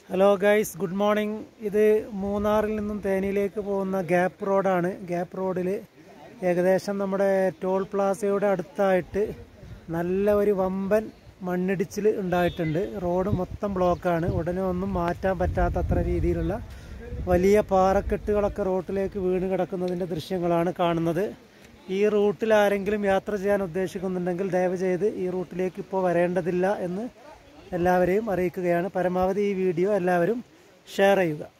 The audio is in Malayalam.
ഹലോ ഗൈസ് ഗുഡ് മോർണിംഗ് ഇത് മൂന്നാറിൽ നിന്നും തേനിയിലേക്ക് പോകുന്ന ഗ്യാപ്പ് റോഡാണ് ഗ്യാപ്പ് റോഡിൽ ഏകദേശം നമ്മുടെ ടോൾ പ്ലാസയുടെ അടുത്തായിട്ട് നല്ല ഒരു വമ്പൻ മണ്ണിടിച്ചിൽ ഉണ്ടായിട്ടുണ്ട് റോഡ് മൊത്തം ബ്ലോക്കാണ് ഉടനെ ഒന്നും മാറ്റാൻ പറ്റാത്ത അത്ര രീതിയിലുള്ള വലിയ പാറക്കെട്ടുകളൊക്കെ റോട്ടിലേക്ക് വീണ് കിടക്കുന്നതിൻ്റെ ദൃശ്യങ്ങളാണ് കാണുന്നത് ഈ റൂട്ടിൽ ആരെങ്കിലും യാത്ര ചെയ്യാൻ ഉദ്ദേശിക്കുന്നുണ്ടെങ്കിൽ ദയവ് ചെയ്ത് ഈ റൂട്ടിലേക്ക് ഇപ്പോൾ വരേണ്ടതില്ല എന്ന് എല്ലാവരെയും അറിയിക്കുകയാണ് പരമാവധി ഈ വീഡിയോ എല്ലാവരും ഷെയർ ചെയ്യുക